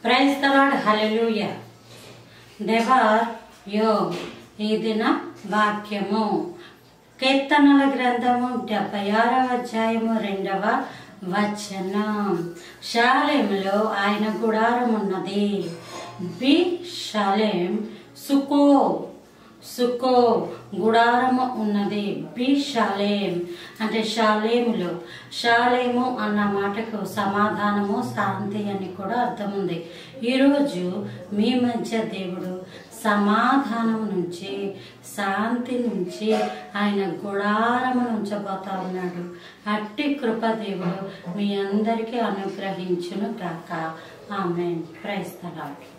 praise తలాడ్ hallelujah దేవర్ యో ఈ దిన వాక్యము కీర్తనల గ్రంథము డెబ్బై ఆరవ అధ్యాయము రెండవ వచనం షాలేములో ఆయన గుడారం ఉన్నది బి షాలేం సుకో సుకో గుడారము ఉన్నది బి షాలేం అంటే షాలేములో షాలేము అన్న మాటకు సమాధానము శాంతి అని కూడా అర్థం ఉంది ఈరోజు మీ మధ్య దేవుడు సమాధానం నుంచి శాంతి నుంచి ఆయన గుడారము ఉంచబోతా ఉన్నాడు అట్టి కృప దేవుడు మీ అందరికీ అనుగ్రహించును కాక ఆమె క్రైస్తలాడు